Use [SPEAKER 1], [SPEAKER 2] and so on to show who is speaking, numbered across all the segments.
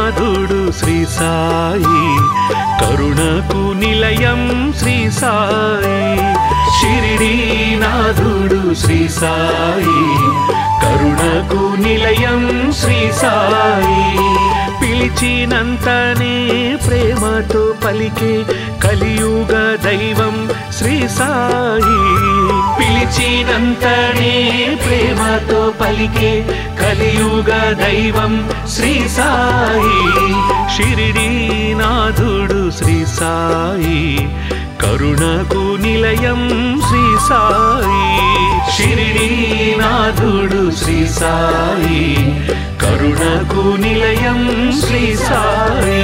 [SPEAKER 1] నాథుడు శ్రీ సాయి కరుణకు నిలయం శ్రీ సాయి షిరిడి నాథుడు శ్రీ సాయి కరుణకు నిలయం శ్రీ సాయి పిలిచినంతనే ప్రేమతో పలికే కలియుగ దైవం శ్రీ సాయి పిలిచినంతనే ప్రేమతో పలికే కలియుగ దైవం శ్రీ సాయి షిరిడి నాథుడు శ్రీ సాయి కరుణకు నిలయం శ్రీ సాయి షిరిడి నాథుడు శ్రీ సాయి కరుణకు నిలయం శ్రీ సాయి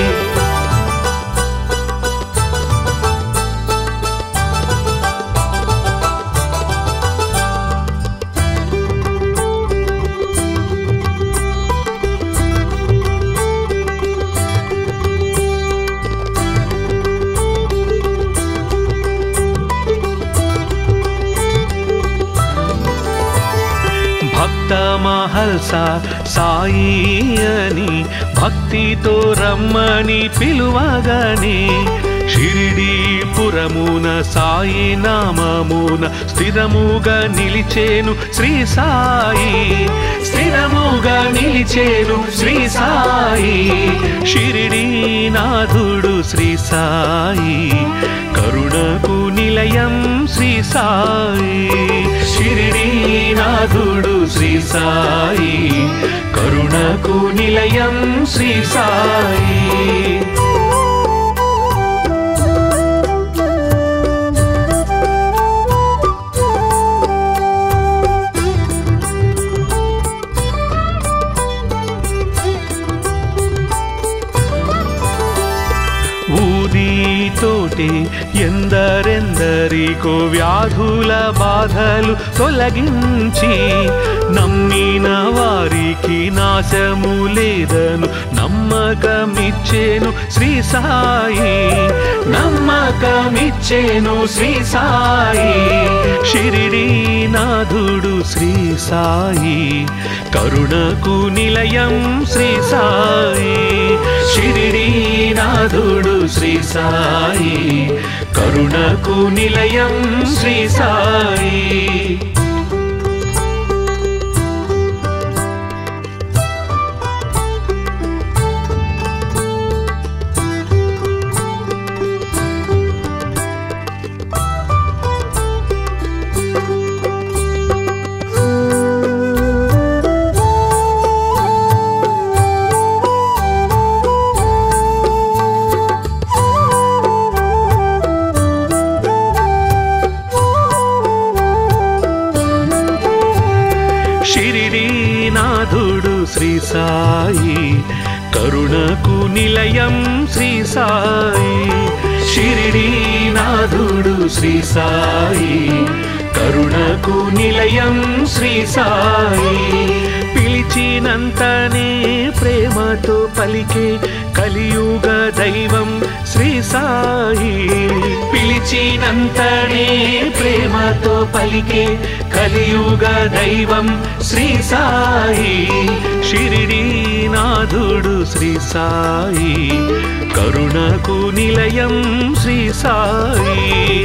[SPEAKER 1] భక్త మహల్స సాయి అని భక్తితో రమ్మని పిలువగానే షిరిడి పురమున సాయి నామమున స్థిరముగా నిలిచేను శ్రీ సాయి స్థిరముగా నిలిచేను శ్రీ సాయి షిరిడి నాథుడు శ్రీ సాయి కరుణకు నిలయం శ్రీ సాయి షిరిడి నాథుడు శ్రీ సాయి కరుణకు నిలయం శ్రీ సాయి ఊదితోటి ఎందరెందరికో వ్యాధుల బాధలు తొలగించి నమ్మిన వారికి నాశము లేదను నమ్మకమిచ్చేను శ్రీ సాయి నమ్మకమిచ్చేను శ్రీ సాయి షిరిడి నాథుడు శ్రీ సాయి కరుణకు నిలయం శ్రీ సాయి షిరిడి నాథుడు శ్రీ సాయి కరుణకు నిలయం శ్రీ సాయి షిరిడి నాథుడు శ్రీ సాయి కరుణకు నిలయం శ్రీ సాయి షిరిడి నాథుడు శ్రీ సాయి కరుణకు నిలయం శ్రీ సాయి పిలిచినంతనే ప్రేమతో పలికే కలియుగ దైవం శ్రీ సాయి పిలిచినంతనే ప్రేమతో పలికే కలియుగ దైవం శ్రీ సాయి షిరిడి నాథుడు శ్రీ సాయి కరుణకు నిలయం శ్రీ సాయి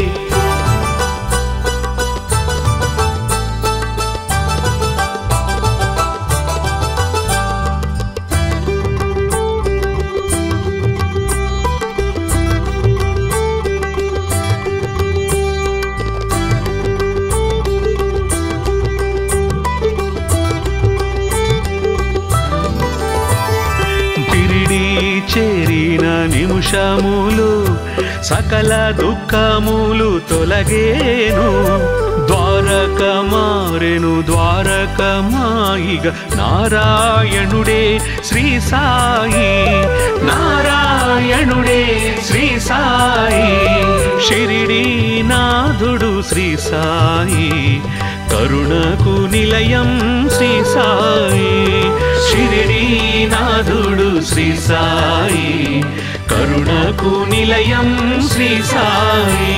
[SPEAKER 1] పిరిడి చేరిన నిమిషములు సకల దుఃఖములు తొలగేను ద్వారక మారెను ద్వారక మాయిగ నారాయణుడే శ్రీ సాయి నారాయణుడే శ్రీ సాయి షిరిడి నాథుడు శ్రీ సాయి కరుణకు నిలయం శ్రీ సాయి షిరిడి నాథుడు శ్రీ సాయి కరుణకు నిలయం శ్రీ సాయి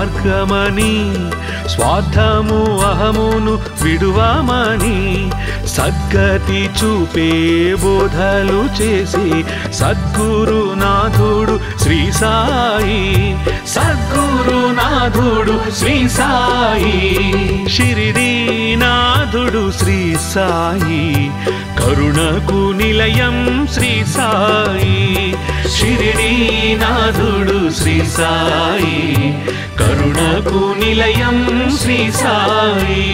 [SPEAKER 1] మార్గమని స్వార్థము అహమును విడువామని సద్గతి చూపే బోధలు చేసి సద్గురునాథుడు శ్రీ సాయి సద్గురునాథుడు శ్రీ సాయి షిరిడీనాథుడు శ్రీ సాయి కరుణకు నిలయం శ్రీ సాయి షిరిడీనాథుడు శ్రీ సాయి కరుణకు నిలయం శ్రీ సాయి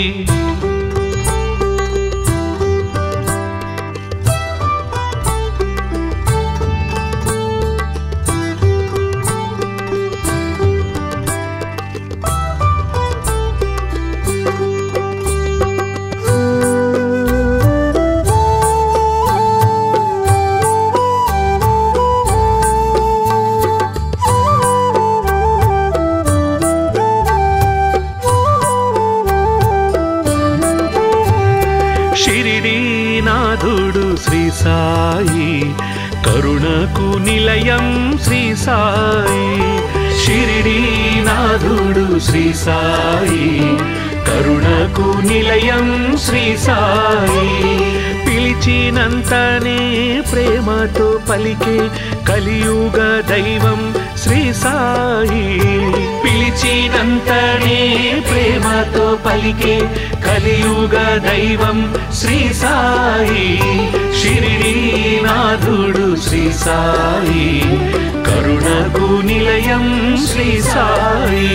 [SPEAKER 1] షిరిడీనాథుడు శ్రీ సాయి కరుణకు నిలయం శ్రీ సాయి షిరిడీనాథుడు శ్రీ సాయి కరుణకు నిలయం శ్రీ సాయి పిలిచినంతనే ప్రేమతో పలికే కలియుగ దైవం శ్రీ సాయి పిలిచినంతనే ప్రేమతో పలికే కలియుగ దైవం శ్రీ సాయి షిరిడీనాథుడు శ్రీ సాయి కరుణకు నిలయం శ్రీ సాయి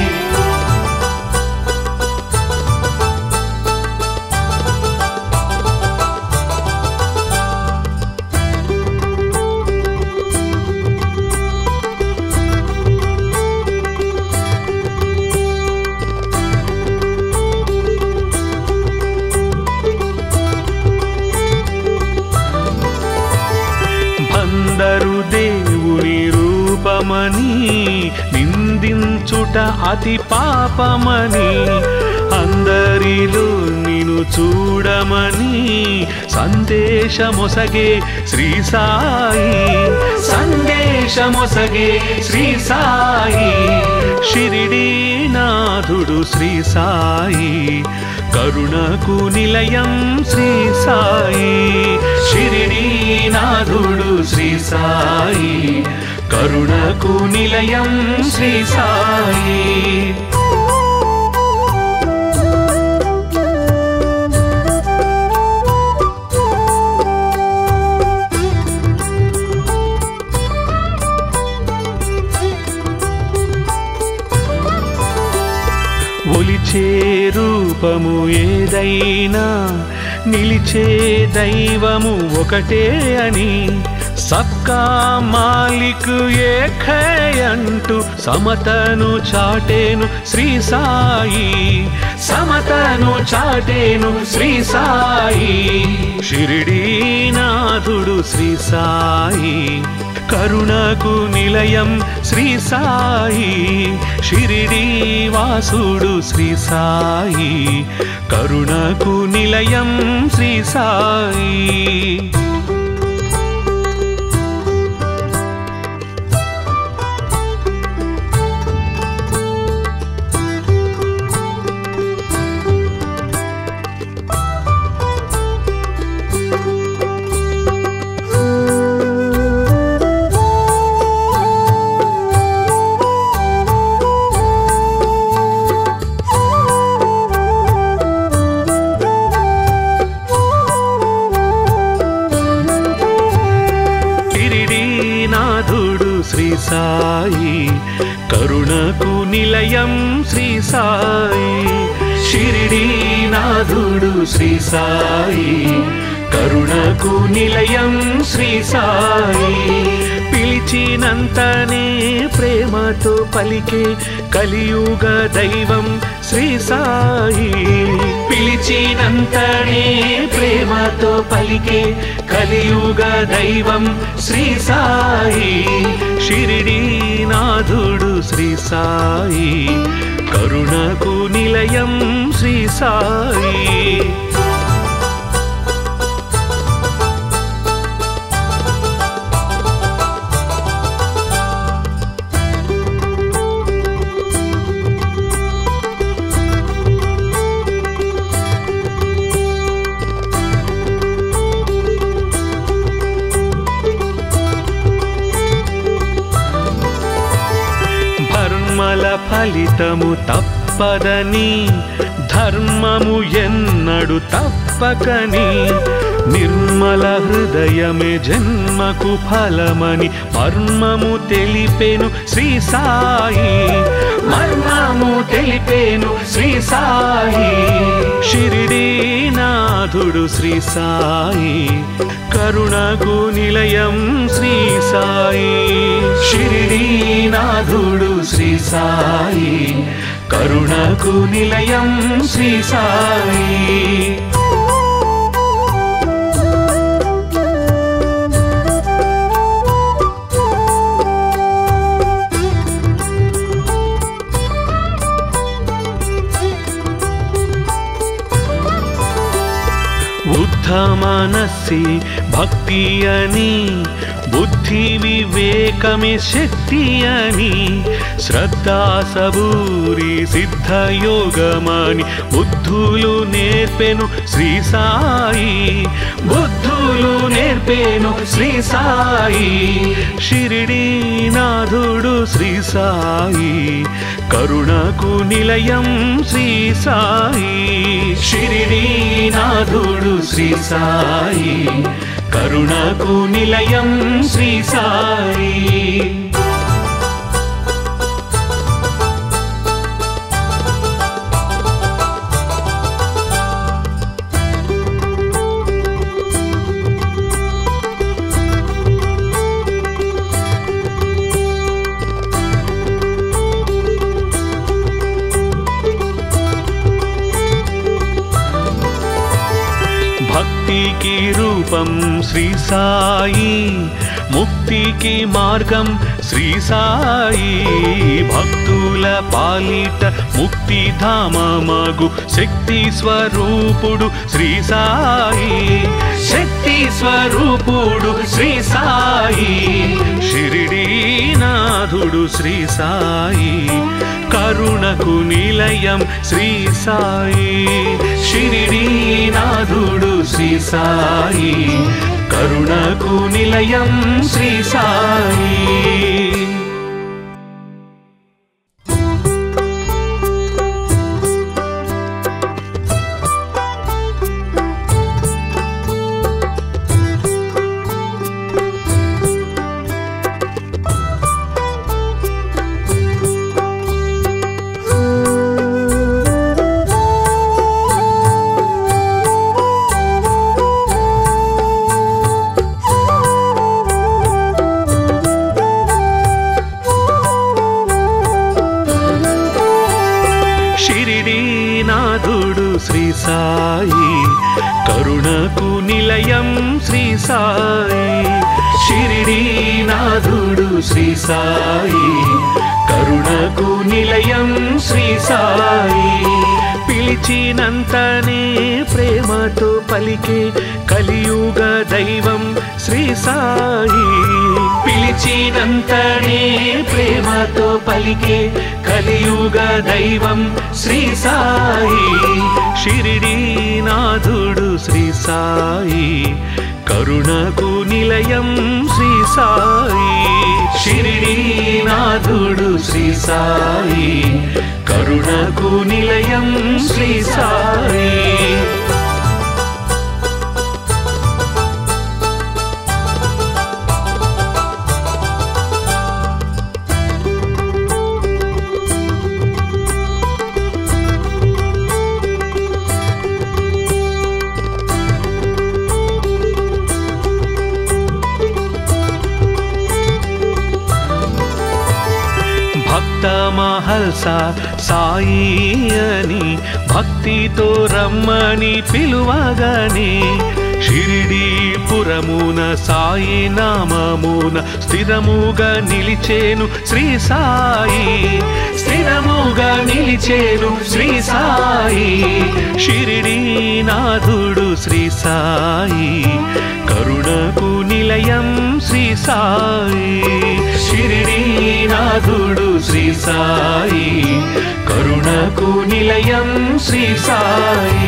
[SPEAKER 1] బందరు దేవుని రూపమని నిందించుట అతి పాపమని అందరిలో నిన్ను చూడమని సందేశమొసగే శ్రీ సాయి సందేశమొసగే శ్రీ సాయి షిరిడీనాథుడు శ్రీ సాయి కరుణకు నిలయం శ్రీ సాయి షిరిడీనాథుడు శ్రీ సాయి కరుణకు నిలయం శ్రీ సాయి ఒలిచే రూపము ఏదైనా నిలిచే దైవము ఒకటే అని సబ్కా మాలిక్ ఏఖే అంటూ సమతను చాటేను శ్రీ సాయి సమతను చాటేను శ్రీ సాయి షిరిడీనాథుడు శ్రీ సాయి కరుణకు నిలయం శ్రీ సాయి షిరిడీ వాసుడు శ్రీ సాయి కరుణకు నిలయం శ్రీ సాయి షిరిడీనాథుడు శ్రీ సాయి కరుణకు నిలయం శ్రీ సాయి షిరిడీనాథుడు శ్రీ సాయి కరుణకు నిలయం శ్రీ సాయి పిలిచినంతనే ప్రేమతో పలికే కలియుగ దైవం శ్రీ సాయి పిలిచినంతనే ప్రేమతో పలికే కలియుగ దైవం శ్రీ సాయి షిరిడీనాథుడు శ్రీ సాయి కరుణకు నిలయం శ్రీ సాయి ఫలితము తప్పదని ధర్మము ఎన్నడు తప్పకని నిర్మల హృదయమే జన్మకు ఫలమని మర్మము తెలిపెను శ్రీ సాయి మర్మము తెలిపెను శ్రీ సాయి షిరిడీనాథుడు శ్రీ సాయి కరుణకు నిలయం శ్రీ సాయి షిరిడీనాథుడు శ్రీ సాయి కరుణకు నిలయం శ్రీ సాయి బుద్ధ మనస్సి భక్తి అని బుద్ధి వివేకమే శక్తి అని శ్రద్ధా సబూరి సిద్ధ యోగమని బుద్ధులు నేర్పెను శ్రీ సాయి బుద్ధులు నేర్పేను శ్రీ సాయి షిరిడీనాథుడు శ్రీ సాయి కరుణకు నిలయం శ్రీ సాయి షిరిడీనాథుడు శ్రీ సాయి కరుణకు నిలయం శ్రీ సాయి భక్తికి రూపం శ్రీ సాయి ముక్తికి మార్గం శ్రీ సాయి భక్తుల పాలిట ముక్తి ధామమగు శక్తి స్వరూపుడు శ్రీ సాయి శక్తి స్వరూపుడు శ్రీ సాయి షిరిడీనాథుడు శ్రీ సాయి కరుణకు నిలయం శ్రీ సాయి షిరిడీనాథుడు శ్రీ సాయి కరుణకు నిలయం శ్రీ సాయి షిరిడీనాథుడు శ్రీ సాయి కరుణకు నిలయం శ్రీ సాయి షిరిడీనాథుడు శ్రీ సాయి కరుణకు నిలయం శ్రీ సాయి పిలిచినంతనే ప్రేమతో పలికే కలియుగ దైవం శ్రీ సాయి పిలిచినంతనే ప్రేమతో పలికే కలియుగ దైవం శ్రీ సాయి షిరిడీనాథుడు శ్రీ సాయి కరుణకు నిలయం శ్రీ సాయి షిరిడీనాథుడు శ్రీ సాయి కరుణకు నిలయం శ్రీ సాయి భక్త మహల్స సాయి అని భక్తితో రమ్మని పిలువగానే షిరిడి పురమున సాయి నామమున స్థిరముగా నిలిచేను శ్రీ సాయి స్థిరముగా నిలిచేను శ్రీ సాయి షిరిడీనాథుడు శ్రీ సాయి కరుణకు నిలయం శ్రీ సాయి షిరిడీనాథుడు శ్రీ సాయి కరుణకు నిలయం శ్రీ సాయి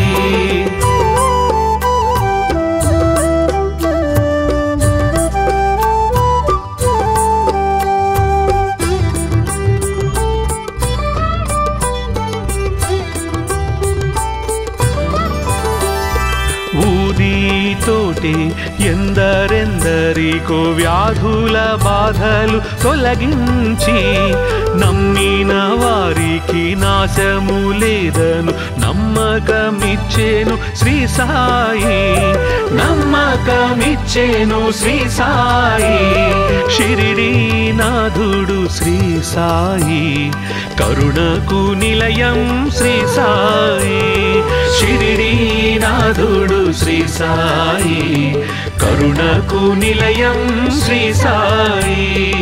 [SPEAKER 1] తోటి ఎందరెందరికో వ్యాధుల బాధలు తొలగించి నమ్మిన వారికి నాశము లేదను నమ్మకమిచ్చేను శ్రీ సాయి నమ్మకమిచ్చేను శ్రీ సాయి షిరిడి నాథుడు శ్రీ సాయి కరుణకు నిలయం శ్రీ సాయి షిరిడి నాథుడు శ్రీ సాయి కరుణకు నిలయం శ్రీ సాయి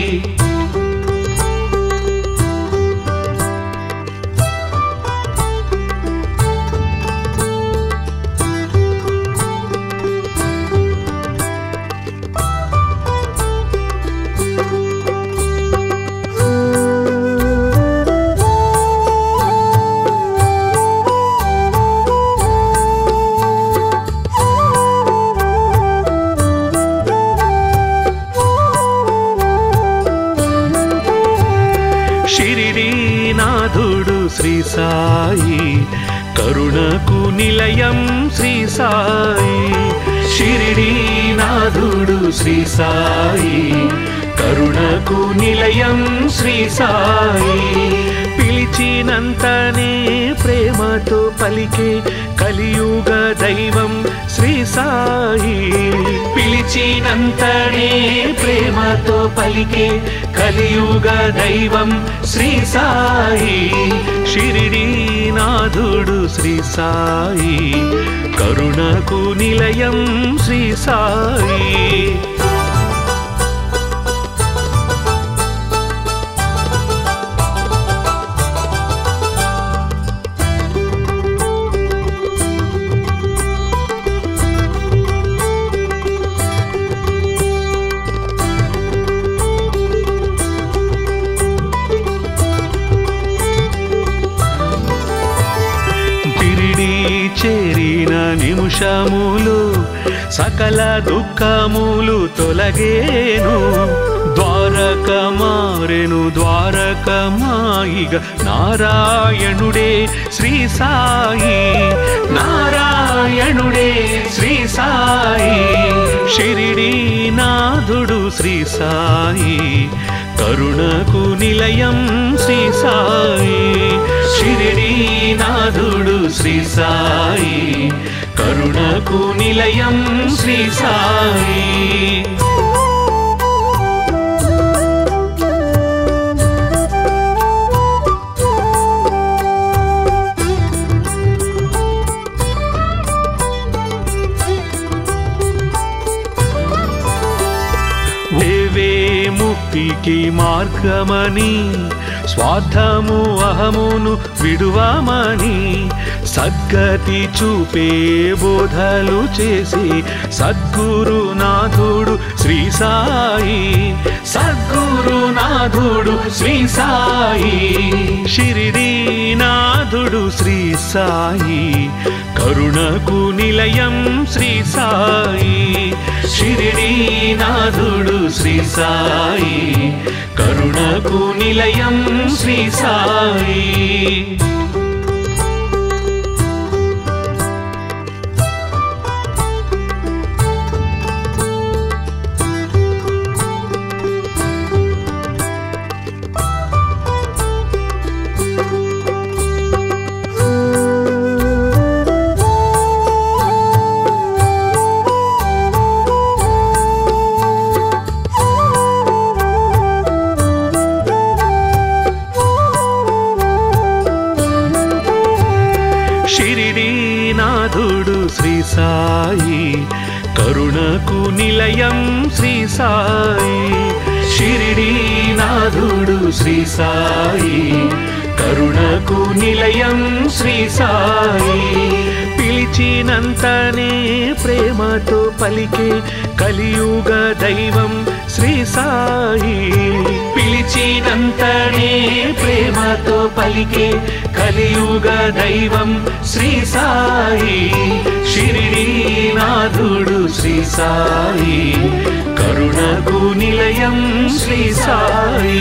[SPEAKER 1] షిరిడి నాథుడు శ్రీ సాయి కరుణకు నిలయం శ్రీ సాయి షిరిడి నాథుడు శ్రీ సాయి కరుణకు నిలయం శ్రీ సాయి పిలిచినంతనే ప్రేమతో పలికే కలియుగ దైవం శ్రీ సాయి పిలిచినంతనే ప్రేమతో పలికే కలియుగ దైవం శ్రీ సాయి షిరిడి నాథుడు శ్రీ సాయి కరుణకు నిలయం శ్రీ సాయి తిరిడి చేరిన నిమిషములు సకల దుఃఖములు తొలగేను ద్వారక మారెను ద్వారక మాయిగ నారాయణుడే శ్రీ సాయి నారాయణుడే శ్రీ సాయి షిరిడి నాథుడు శ్రీ సాయి కరుణకు నిలయం శ్రీ సాయి షిరిడి నాథుడు శ్రీ సాయి కరుణకు నిలయం శ్రీ సాయి దేవే ముక్తికి మార్గమని స్వార్థము అహమును విడువమని సద్గతి చూపే బోధలు చేసి సద్గురునాథుడు శ్రీ సాయి సద్గురునాథుడు శ్రీ సాయి షిరిడి నాథుడు శ్రీ సాయి కరుణకు నిలయం శ్రీ సాయి షిరిడి నాథుడు శ్రీ సాయి కరుణకు నిలయం శ్రీ సాయి షిరిడి నాథుడు శ్రీ సాయి కరుణకు నిలయం శ్రీ సాయి షిరిడి నాథుడు శ్రీ సాయి కరుణకు నిలయం శ్రీ సాయి పిలిచినంతనే ప్రేమతో పలికే కలియుగ దైవం శ్రీ సాయి పిలిచినంతనే ప్రేమతో పలికే కలియుగ దైవం శ్రీ సాయి షిరిడి నాథుడు శ్రీ సాయి కరుణకు నిలయం శ్రీ సాయి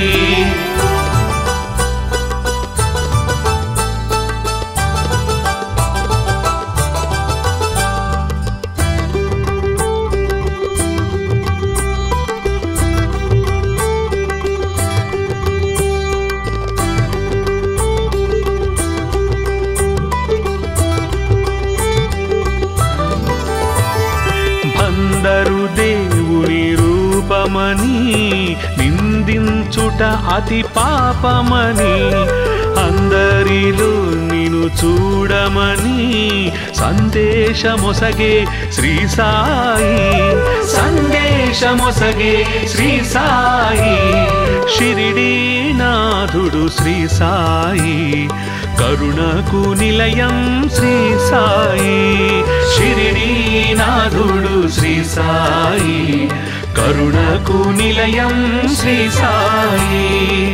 [SPEAKER 1] చూచుట అతి పాపమని అందరిలో నిను చూడమని సందేశమొసగే శ్రీ సాయి సందేశమొసగే శ్రీ సాయి షిరిడీనాథుడు శ్రీ సాయి కరుణకు నిలయం శ్రీ సాయి షిరిడీనాథుడు శ్రీ సాయి కరుణకు నిలయం శ్రీ సాయి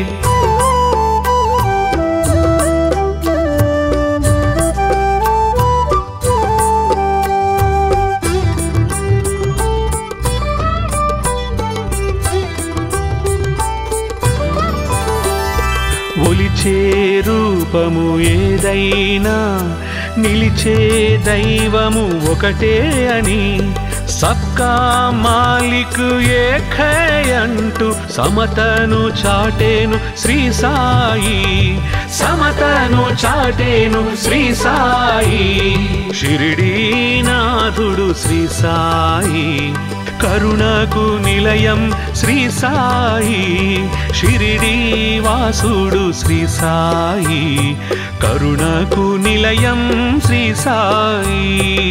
[SPEAKER 1] ఒలిచే రూపము ఏదైనా నిలిచే దైవము ఒకటే అని సబ్కా మాలిక్ ఏఖే అంటూ సమతను చాటేను శ్రీ సాయి సమతను చాటేను శ్రీ సాయి షిరిడీనాథుడు శ్రీ సాయి కరుణకు నిలయం శ్రీ సాయి షిరిడి వాసుడు శ్రీ సాయి కరుణకు నిలయం శ్రీ సాయి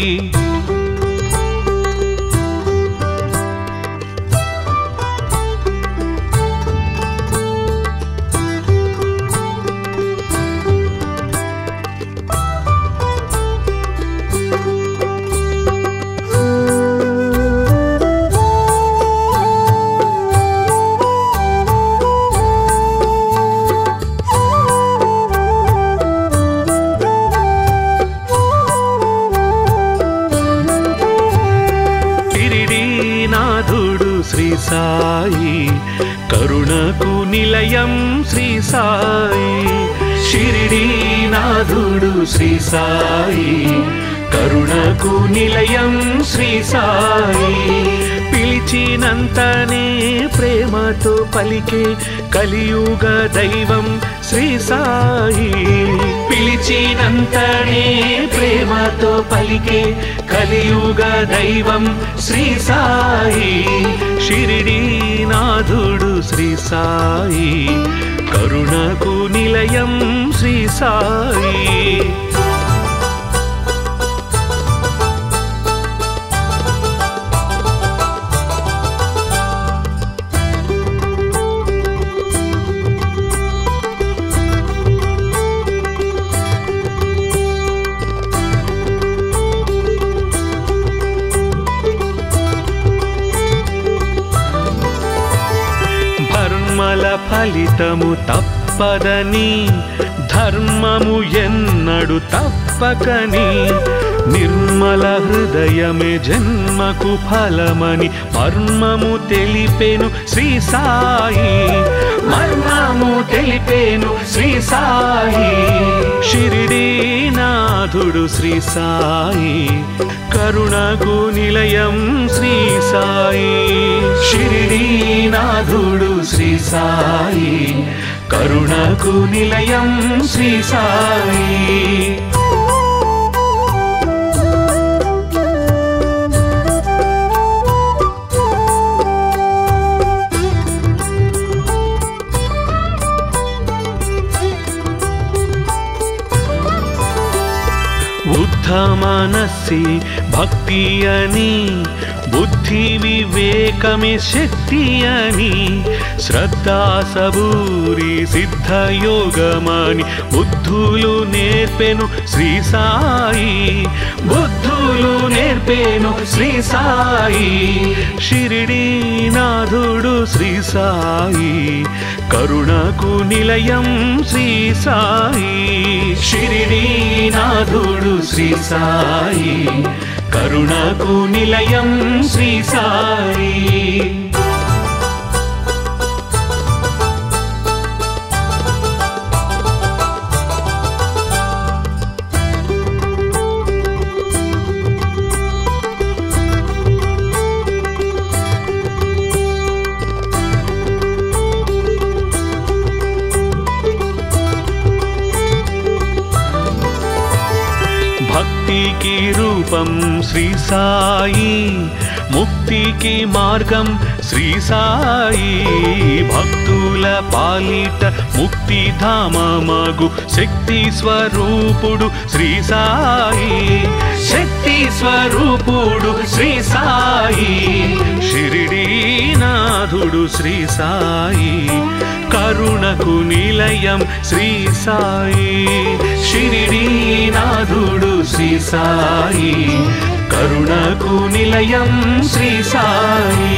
[SPEAKER 1] నాథుడు శ్రీ సాయి కరుణకు నిలయం శ్రీ సాయి షిరిడీనాథుడు శ్రీ సాయి కరుణకు నిలయం శ్రీ సాయి పిలిచినంతనే ప్రేమతో పలికే కలియుగ దైవం శ్రీ సాయి పిలిచినంతనే ప్రేమతో పలికే కలియుగ దైవం శ్రీ సాయి షిరిడీనాథుడు శ్రీ సాయి కరుణకు నిలయం శ్రీ సాయి ధర్మల ఫలితము తప్పదని ధర్మము ఎన్నడు తప్పకని నిర్మల హృదయమే జన్మకు ఫలమని మర్మము తెలిపెను శ్రీ సాయి మర్మము తెలిపేను శ్రీ సాయి షిరిడీనాథుడు శ్రీ సాయి కరుణకు నిలయం శ్రీ సాయి షిరిడీనాథుడు శ్రీ సాయి కరుణకు నిలయం శ్రీ సాయి బుద్ధ మనస్సి భక్తి అని బుద్ధి వివేకమే శక్తి అని శ్రద్ధా సబూరి సిద్ధ యోగమని బుద్ధులు నేర్పెను శ్రీ సాయి బుద్ధులు నేర్పేను శ్రీ సాయి షిరిడీనాథుడు శ్రీ సాయి కరుణకు నిలయం శ్రీ సాయి షిరిడీనాథుడు శ్రీ సాయి కరుణకు నిలయం శ్రీ సాయి భక్తికి రూపం శ్రీ సాయి ముక్తికి మార్గం శ్రీ సాయి భక్తుల పాలిట ముక్తి ధామమగు శక్తి స్వరూపుడు శ్రీ సాయి శక్తి స్వరూపుడు శ్రీ సాయి షిరిడీనాథుడు శ్రీ సాయి కరుణకు నిలయం శ్రీ సాయి షిరిడీనాథుడు శ్రీ సాయి కరుణకు నిలయం శ్రీ సాయి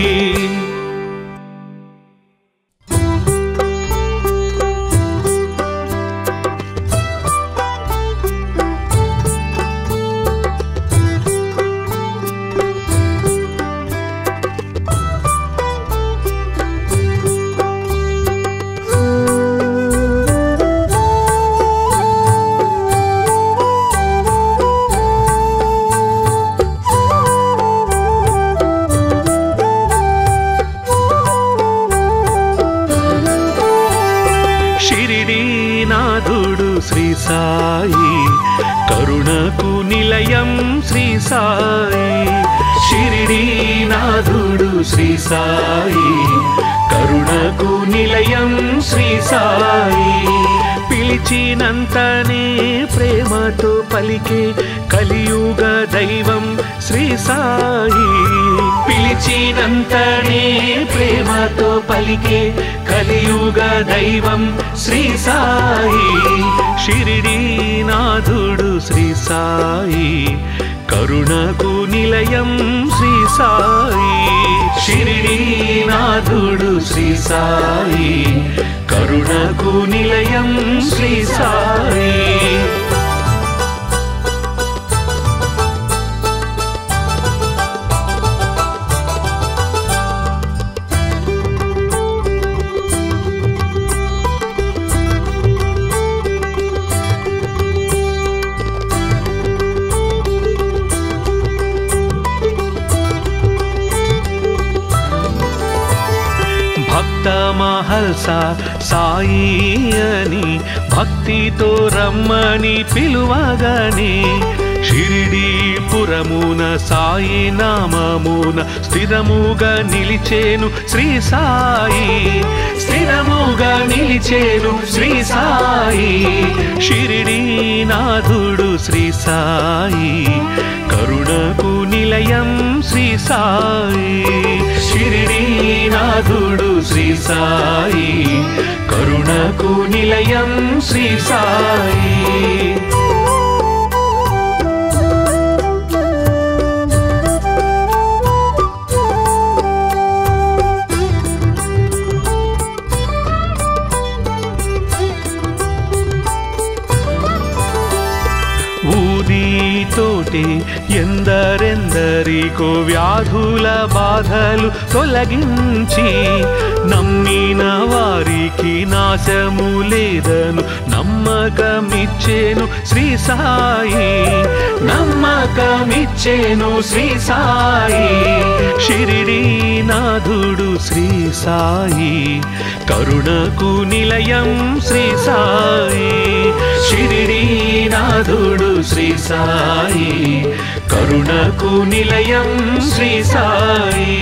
[SPEAKER 1] షిరిడీనాథుడు శ్రీ సాయి కరుణకు నిలయం శ్రీ సాయి షిరిడీనాథుడు శ్రీ సాయి కరుణకు నిలయం శ్రీ సాయి పిలిచినంతనే ప్రేమతో పలికే కలియుగ దైవం శ్రీ సాయి పిలిచినంతనే ప్రేమతో పలికే కలియుగ దైవం శ్రీ సాయి షిరిడీనాథుడు శ్రీ సాయి కరుణకు నిలయం శ్రీ సాయి షిరిడీనాథుడు శ్రీ సాయి కరుణకు నిలయం శ్రీ సాయి భక్త మహల్స సాయి అని భక్తితో రమ్మని పిలువగానే షిరిడీపురమున సాయి నామమున స్థిరముగా నిలిచేను శ్రీ సాయి స్థిరముగా నిలిచేను శ్రీ సాయి షిరిడీనాథుడు శ్రీ సాయి కరుణకు నిలయం శ్రీ సాయి షిరిడీనాథుడు శ్రీ సాయి కరుణకు నిలయం శ్రీ సాయి ఊదితోటి ఎందరెందరికో వ్యాధుల బాధలు తొలగించి నమ్మిన వారికి నాశము లేదను నమ్మకమిచ్చేను శ్రీ సాయి నమ్మకమిచ్చేను శ్రీ సాయి షిరిడీనాథుడు శ్రీ సాయి కరుణకు నిలయం శ్రీ సాయి షిరిడీనాథుడు శ్రీ సాయి కరుణకు నిలయం శ్రీ సాయి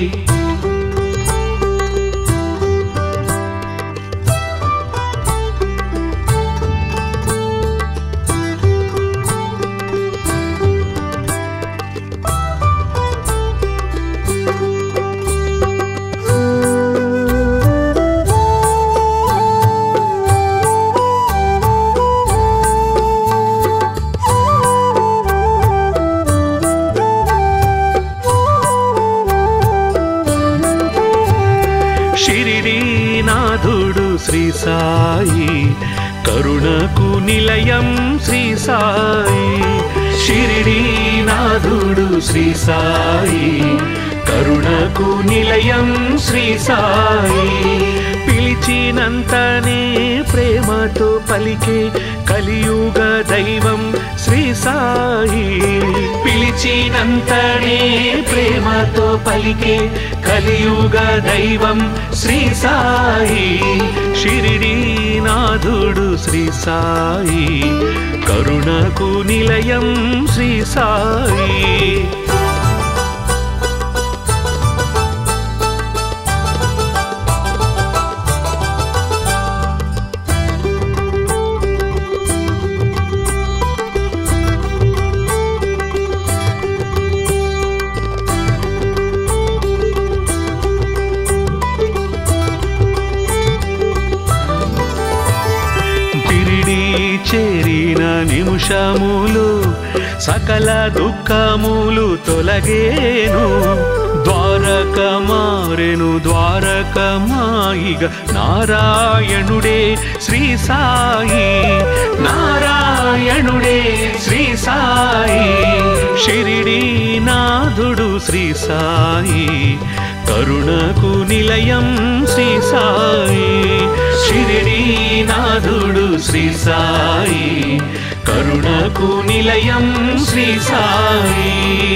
[SPEAKER 1] షిరిడీనాథుడు శ్రీ సాయి కరుణకు నిలయం శ్రీ సాయి షిరిడీనాథుడు శ్రీ సాయి కరుణకు నిలయం శ్రీ సాయి పిలిచినంతనే ప్రేమతో పలికే కలియుగ దైవం శ్రీ సాయి పిలిచి పిలిచినంతనే ప్రేమతో పలికే కలియుగ దైవం శ్రీ సాయి షిరిడి నాథుడు శ్రీ సాయి కరుణకు నిలయం శ్రీ సాయి పిరిడి చేరిన నిమిషములు సకల దుఃఖములు తొలగేను ద్వారక మారెను ద్వారక మాయిగ నారాయణుడే శ్రీ సాయి నారాయణుడే శ్రీ సాయి షిరిడి నాథుడు శ్రీ సాయి కరుణకు నిలయం శ్రీ సాయి షిరిడి నాథుడు శ్రీ సాయి కరుణకు నిలయం శ్రీ సాయి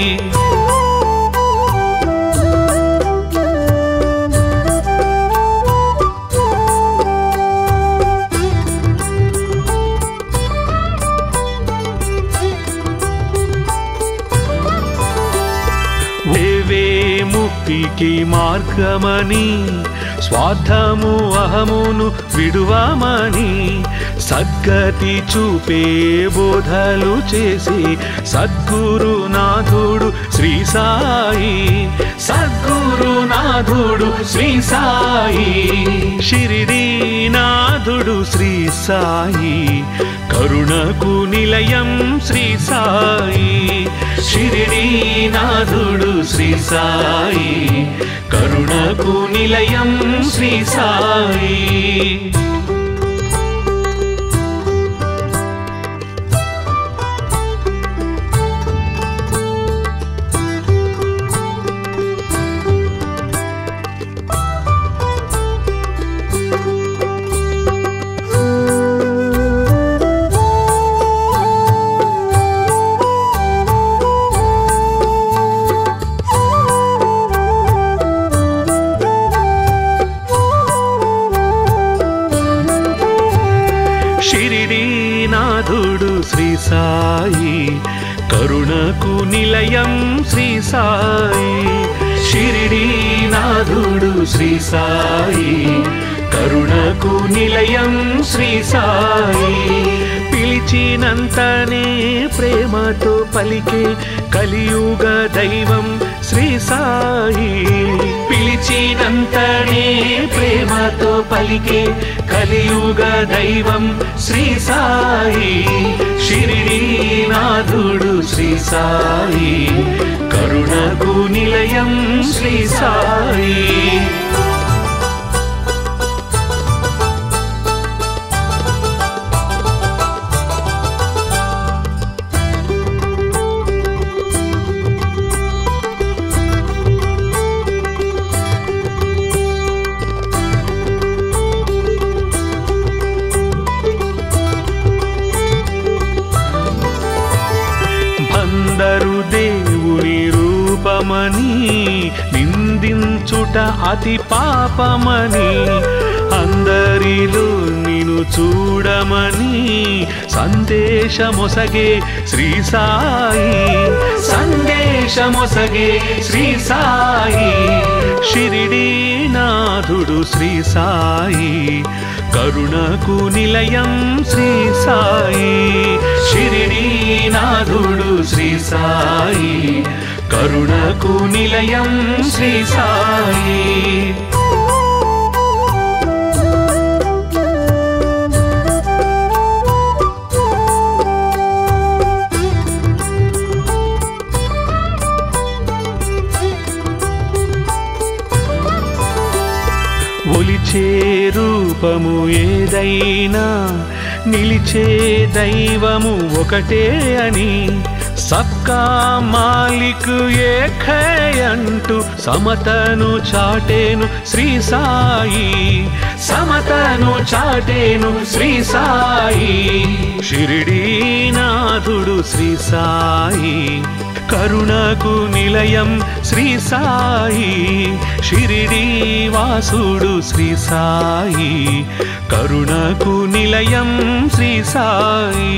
[SPEAKER 1] వేవే ముక్తికి మార్గమని స్వార్థము అహమును విడువమని సద్గతి చూపే బోధలు చేసి సద్గురునాథుడు శ్రీ సాయి సద్గురునాథుడు శ్రీ సాయి షిరిడి నాథుడు శ్రీ సాయి కరుణకు నిలయం శ్రీ సాయి షిరిడి నాథుడు శ్రీ సాయి కరుణకు నిలయం శ్రీ సాయి షిరిడి నాథుడు శ్రీ సాయి కరుణకు నిలయం శ్రీ సాయి షిరిడి నాథుడు శ్రీ సాయి కరుణకు నిలయం శ్రీ సాయి పిలిచినంతనే ప్రేమతో పలికే కలియుగ దైవం శ్రీ సాయి పిలిచినంతనే ప్రేమతో పలికే కలియుగ దైవం శ్రీ సాయి షిరిడి నాథుడు శ్రీ సాయి కరుణకు నిలయం శ్రీ సాయి అందరు దేవుని రూపమని నిందించుట అతి పాపమని అందరిలో నిన్ను చూడమని సందేశమొసగే శ్రీ సాయి సందేశమొసగే శ్రీ సాయి షిరిడి నాథుడు శ్రీ సాయి కరుణకు నిలయం శ్రీ సాయి షిరిడి నాథుడు శ్రీ సాయి కరుణకు నిలయం శ్రీ సాయి ఒలిచే రూపము ఏదైనా నిలిచే దైవము ఒకటే అని సబ్కా మాలిక్ ఏఖై అంటూ సమతను చాటేను శ్రీ సాయి సమతను చాటేను శ్రీ సాయి షిరిడీనాథుడు శ్రీ సాయి కరుణకు నిలయం శ్రీ సాయి షిరిడీ వాసుడు శ్రీ సాయి కరుణకు నిలయం శ్రీ సాయి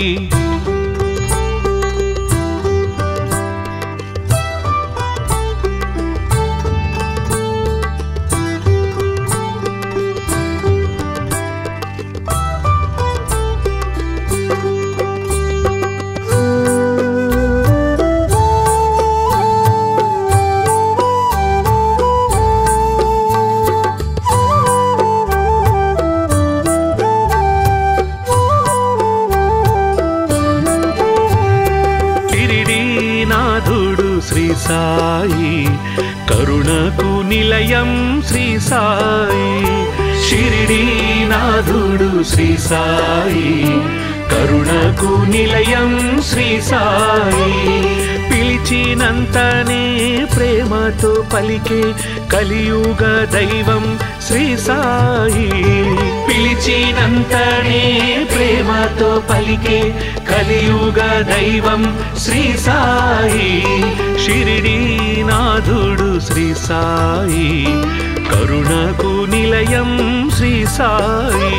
[SPEAKER 1] నాథుడు శ్రీ సాయి కరుణకు నిలయం శ్రీ సాయి షిరిడీనాథుడు శ్రీ సాయి కరుణకు నిలయం శ్రీ సాయి పిలిచినంతనే ప్రేమతో పలికే కలియుగ దైవం శ్రీ సాయి పిలిచినంతనే ప్రేమతో పలికే కలియుగ దైవం శ్రీ సాయి షిరిడీనాథుడు శ్రీ సాయి కరుణకు నిలయం శ్రీ సాయి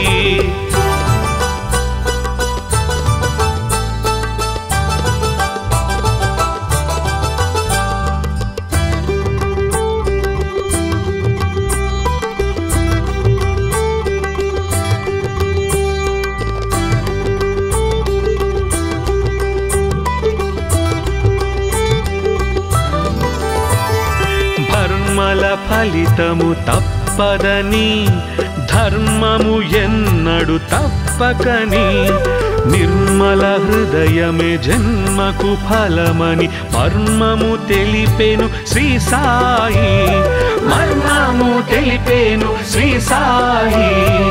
[SPEAKER 1] ధర్మల ఫలితము తప్పదని ధర్మము ఎన్నడు తప్పకని నిర్మల హృదయమే జన్మకు ఫలమని మర్మము తెలిపెను శ్రీ సాయి మర్మము తెలిపెను శ్రీ సాయి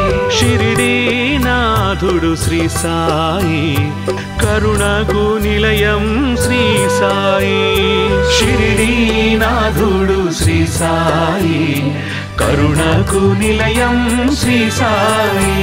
[SPEAKER 1] షిరిడీనాథుడు శ్రీ సాయి కరుణకు నిలయం శ్రీ సాయి షిరిడీనాథుడు శ్రీ సాయి కరుణకు నిలయం శ్రీ సాయి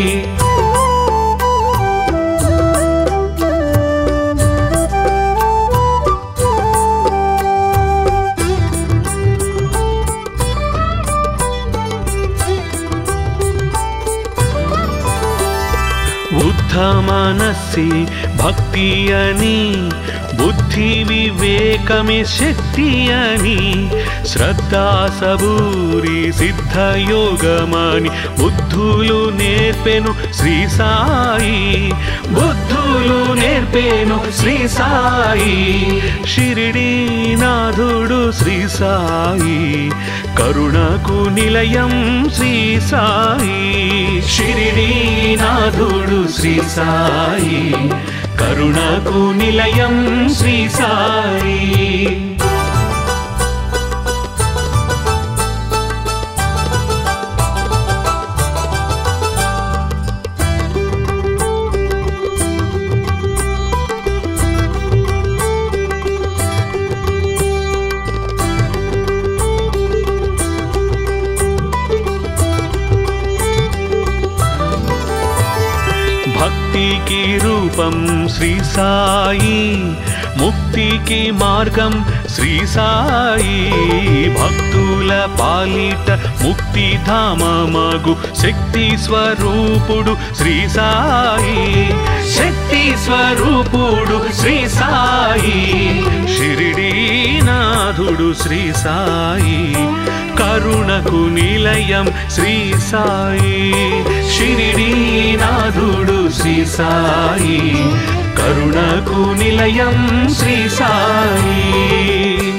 [SPEAKER 1] ఉద్ధమనస్సి భక్తి అని బుద్ధి వివేకమే శక్తి అని శ్రద్ధా సబూరి సిద్ధ యోగమని బుద్ధులు నేర్పెను శ్రీ సాయి బుద్ధులు నేర్పేను శ్రీ సాయి షిరిడీనాథుడు శ్రీ సాయి కరుణకు నిలయం శ్రీ సాయి షిరిడీనాథుడు శ్రీ సాయి కరుణకు నిలయం శ్రీ సాయి భక్తికి రూపం శ్రీ సాయి ముక్తికి మార్గం శ్రీ సాయి భక్తుల పాలిట ముక్తి ధామమగు శక్తి స్వరూపుడు శ్రీ సాయి శక్తి స్వరూపుడు శ్రీ సాయి షిరిడీనాథుడు శ్రీ సాయి కరుణకు నిలయం శ్రీ సాయి షిరిడీనాథుడు శ్రీ సాయి కరుణకు నిలయం శ్రీ సాయి